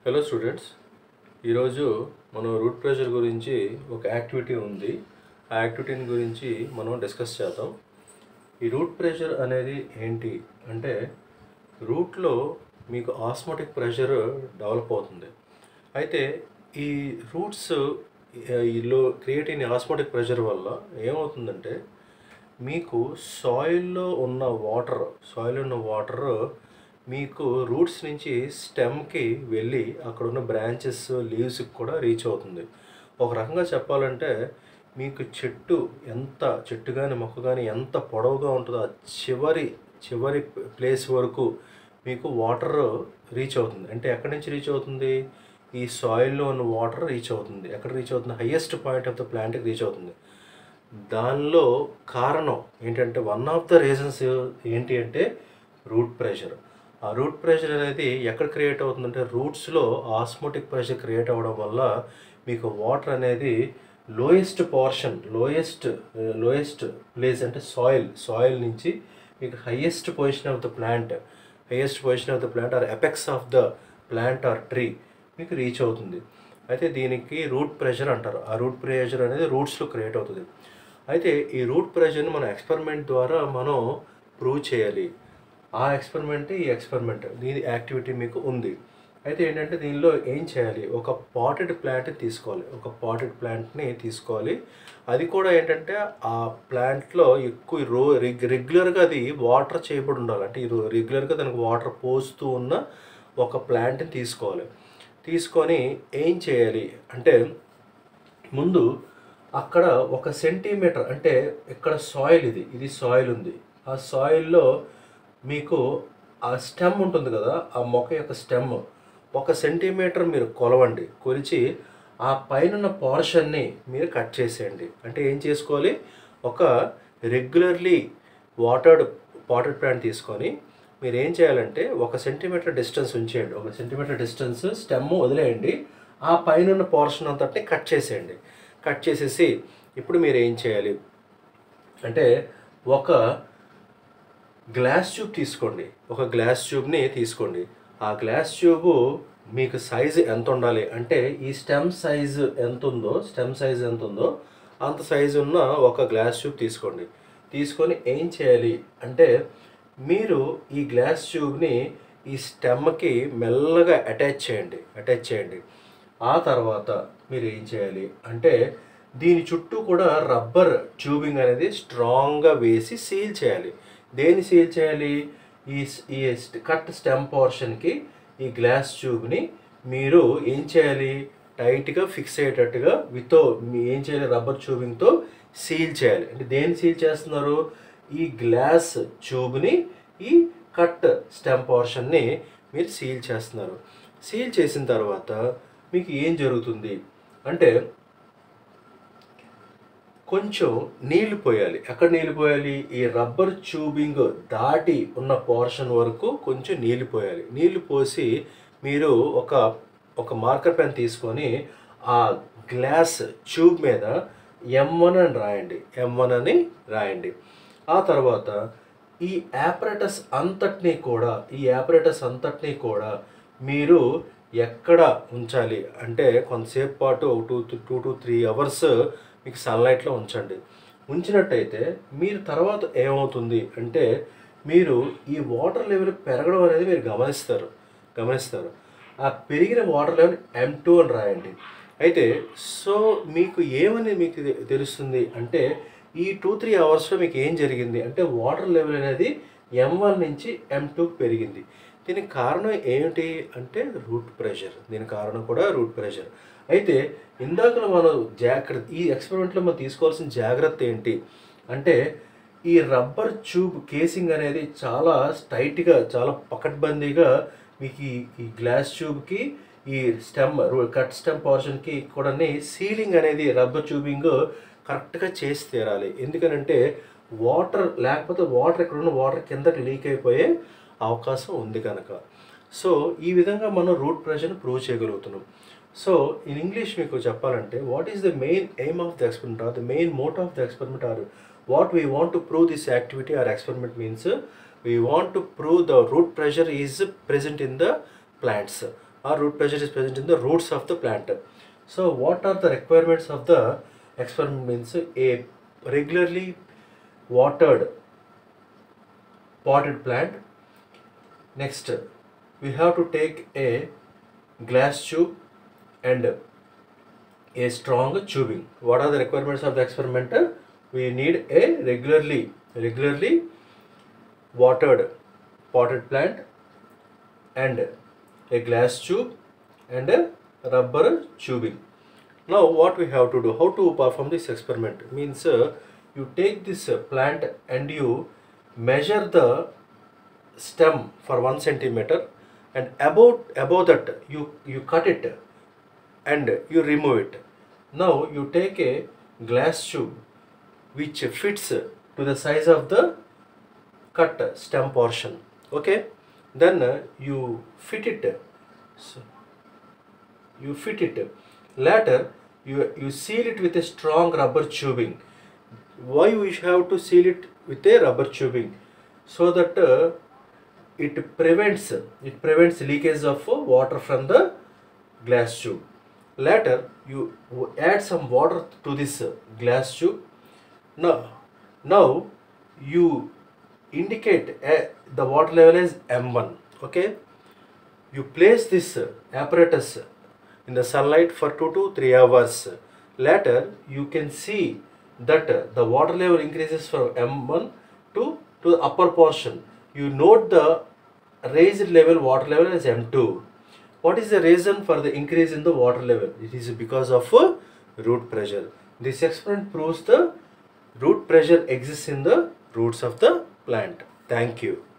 Hello students ఈరోజు మనం root pressure గురించి ఒక యాక్టివిటీ ఉంది ఆ యాక్టివిటీని గురించి మనం డిస్కస్ చేద్దాం ఈ రూట్ ప్రెషర్ అనేది ఏంటి అంటే రూట్లో మీకు ఆస్మోటిక్ ప్రెషర్ డెవలప్ అవుతుంది అయితే ఈ రూట్స్ ఈలో క్రియేట్ అయిన ఆస్మోటిక్ ప్రెషర్ వల్ల ఏమవుతుందంటే మీకు సాయిల్లో ఉన్న వాటర్ సాయిల్ ఉన్న వాటర్ మీకు రూట్స్ నుంచి స్టెమ్కి వెళ్ళి అక్కడ ఉన్న బ్రాంచెస్ లీవ్స్కి కూడా రీచ్ అవుతుంది ఒక రకంగా చెప్పాలంటే మీకు చెట్టు ఎంత చెట్టు కానీ మొక్క కానీ ఎంత పొడవుగా ఉంటుందో ఆ చివరి చివరి ప్లేస్ వరకు మీకు వాటర్ రీచ్ అవుతుంది అంటే ఎక్కడి నుంచి రీచ్ అవుతుంది ఈ సాయిల్లో ఉన్న వాటర్ రీచ్ అవుతుంది ఎక్కడ రీచ్ అవుతుంది హయ్యెస్ట్ పాయింట్ ఆఫ్ ద ప్లాంట్కి రీచ్ అవుతుంది దానిలో కారణం ఏంటంటే వన్ ఆఫ్ ద రీజన్స్ ఏంటి అంటే రూట్ ప్రెషర్ ఆ రూట్ ప్రెషర్ అనేది ఎక్కడ క్రియేట్ అవుతుందంటే రూట్స్లో ఆస్మోటిక్ ప్రెషర్ క్రియేట్ అవ్వడం వల్ల మీకు వాటర్ అనేది lowest portion lowest lowest place అంటే సాయిల్ సాయిల్ నుంచి మీకు highest position of the plant highest position of the plant or apex of the plant or tree మీకు రీచ్ అవుతుంది అయితే దీనికి రూట్ ప్రెషర్ అంటారు ఆ రూట్ ప్రెషర్ అనేది రూట్స్లో క్రియేట్ అవుతుంది అయితే ఈ రూట్ ప్రెషర్ని మనం ఎక్స్పెరిమెంట్ ద్వారా మనం ప్రూవ్ చేయాలి ఆ ఎక్స్పెరిమెంట్ ఈ ఎక్స్పెరిమెంట్ దీని యాక్టివిటీ మీకు ఉంది అయితే ఏంటంటే దీనిలో ఏం చేయాలి ఒక పాటెడ్ ప్లాంట్ని తీసుకోవాలి ఒక పాటెడ్ ప్లాంట్ని తీసుకోవాలి అది కూడా ఏంటంటే ఆ ప్లాంట్లో ఎక్కువ రో రెగ్ రెగ్యులర్గా అది వాటర్ చేయబడి ఉండాలి అంటే ఈ రో- రెగ్యులర్గా దానికి వాటర్ పోస్తూ ఉన్న ఒక ప్లాంట్ని తీసుకోవాలి తీసుకొని ఏం చేయాలి అంటే ముందు అక్కడ ఒక సెంటీమీటర్ అంటే ఇక్కడ సాయిల్ ఇది ఇది సాయిల్ ఉంది ఆ సాయిల్లో మీకు ఆ స్టెమ్ ఉంటుంది కదా ఆ మొక్క యొక్క స్టెమ్ ఒక సెంటీమీటర్ మీరు కొలవండి కొలిచి ఆ పైన పోర్షన్ని మీరు కట్ చేసేయండి అంటే ఏం చేసుకోవాలి ఒక రెగ్యులర్లీ వాటర్డ్ పాటెడ్ ప్లాంట్ తీసుకొని మీరు ఏం చేయాలంటే ఒక సెంటీమీటర్ డిస్టెన్స్ ఉంచేయండి ఒక సెంటీమీటర్ డిస్టెన్స్ స్టెమ్ వదిలేయండి ఆ పైన ఉన్న పోర్షన్ అంతటిని కట్ చేసేయండి కట్ చేసేసి ఇప్పుడు మీరు ఏం చేయాలి అంటే ఒక గ్లాస్ ట్యూబ్ తీసుకోండి ఒక గ్లాస్ ట్యూబ్ని తీసుకోండి ఆ గ్లాస్ ట్యూబ్ మీకు సైజు ఎంత ఉండాలి అంటే ఈ స్టెమ్ సైజు ఎంత ఉందో స్టెమ్ సైజు ఎంత ఉందో అంత సైజు ఉన్న ఒక గ్లాస్ ట్యూబ్ తీసుకోండి తీసుకొని ఏం చేయాలి అంటే మీరు ఈ గ్లాస్ ట్యూబ్ని ఈ స్టెమ్కి మెల్లగా అటాచ్ చేయండి అటాచ్ చేయండి ఆ తర్వాత మీరు ఏం చేయాలి అంటే దీని చుట్టూ కూడా రబ్బర్ ట్యూబింగ్ అనేది స్ట్రాంగ్గా వేసి సీల్ చేయాలి దేన్ని సీల్ చేయాలి ఈ స్- ఈ స్ట్- కట్ స్టెమ్ పోర్షన్కి ఈ గ్లాస్ ట్యూబ్ని మీరు ఏం చేయాలి టైట్గా ఫిక్స్ అయ్యేటట్టుగా విత్ మీ ఏం చేయాలి రబ్బర్ ట్యూబింగ్తో సీల్ చేయాలి అంటే దేన్ని సీల్ చేస్తున్నారు ఈ గ్లాస్ ట్యూబ్ని ఈ కట్ స్టెమ్ పోర్షన్ని మీరు సీల్ చేస్తున్నారు సీల్ చేసిన తర్వాత మీకు ఏం జరుగుతుంది అంటే కొంచెం నీళ్లు పోయాలి ఎక్కడ నీళ్లు పోయాలి ఈ రబ్బర్ ట్యూబింగ్ దాటి ఉన్న పోర్షన్ వరకు కొంచెం నీళ్లు పోయాలి నీళ్లు పోసి మీరు ఒక ఒక మార్కర్ పెన్ తీసుకొని ఆ గ్లాస్ ట్యూబ్ మీద ఎం వన్ అని రాయండి ఎం వన్ అని రాయండి ఆ తర్వాత ఈ యాపరేటస్ అంతటినీ కూడా ఈ యాపరేటస్ అంతటినీ కూడా మీరు ఎక్కడ ఉంచాలి అంటే కొంతసేపు పాటు ఒక two two to three hours మీకు సన్లైట్లో ఉంచండి ఉంచినట్టయితే మీరు తర్వాత ఏమవుతుంది అంటే మీరు ఈ వాటర్ లెవెల్ పెరగడం అనేది మీరు గమనిస్తారు గమనిస్తారు ఆ పెరిగిన వాటర్ లెవెల్ ఎం టూ అని రాయండి అయితే సో మీకు ఏమని మీకు తె- తెలుస్తుంది అంటే ఈ టూ త్రీ అవర్స్లో మీకు ఏం జరిగింది అంటే వాటర్ లెవెల్ అనేది ఎం వన్ నుంచి ఎం టూకి పెరిగింది దీనికి కారణం ఏమిటి అంటే రూట్ ప్రెషర్ దీని కారణం కూడా రూట్ ప్రెషర్ అయితే ఇందాక మనం జాగ్రత్త ఈ ఎక్స్పెరిమెంట్లో మనం తీసుకోవాల్సిన జాగ్రత్త ఏంటి అంటే ఈ రబ్బర్ ట్యూబ్ కేసింగ్ అనేది చాలా టైట్గా చాలా పకడ్బందీగా మీకు ఈ ఈ గ్లాస్ ట్యూబ్కి ఈ స్టెమ్ కట్ స్టెమ్ పోర్షన్కి కూడా సీలింగ్ అనేది రబ్బర్ ట్యూబింగ్ కరెక్ట్గా చేసి తీరాలి ఎందుకనంటే వాటర్ లేకపోతే వాటర్ ఇక్కడ ఉన్న వాటర్ కిందకి లీక్ అయిపోయే అవకాశం ఉంది కనుక సో ఈ విధంగా మనం రూట్ ప్రెషర్ని ప్రూవ్ చేయగలుగుతున్నాం సో ఇన్ ఇంగ్లీష్ మీకు చెప్పాలంటే what is the main aim of the experiment or the main motive of the experiment or what we want to prove this activity or experiment means we want to prove the root pressure is present in the plants or root pressure is present in the roots of the plant. So what are the requirements of the experiment means a regularly watered potted plant. Next, we have to take a glass tube and a strong tubing. What are the requirements of the experiment? We need a regularly regularly watered potted plant and a glass tube and a rubber tubing. Now what we have to do, how to perform this experiment means uh, you take this uh, plant and you measure the stem for one centimeter and above above that you you cut it and you remove it. Now you take a glass tube which fits to the size of the cut stem portion. Okay, then uh, you fit it. So, you fit it. Later you you seal it with a strong rubber tubing. Why we have to seal it with a rubber tubing? So that uh, it prevents it prevents leakage of uh, water from the glass tube later you w- add some water to this uh, glass tube now now you indicate uh, the water level is m1 okay you place this uh, apparatus in the sunlight for 2 to 3 hours later you can see that uh, the water level increases from m1 to to the upper portion you note the raised level water level as m2 what is the reason for the increase in the water level it is because of uh, root pressure this experiment proves the root pressure exists in the roots of the plant thank you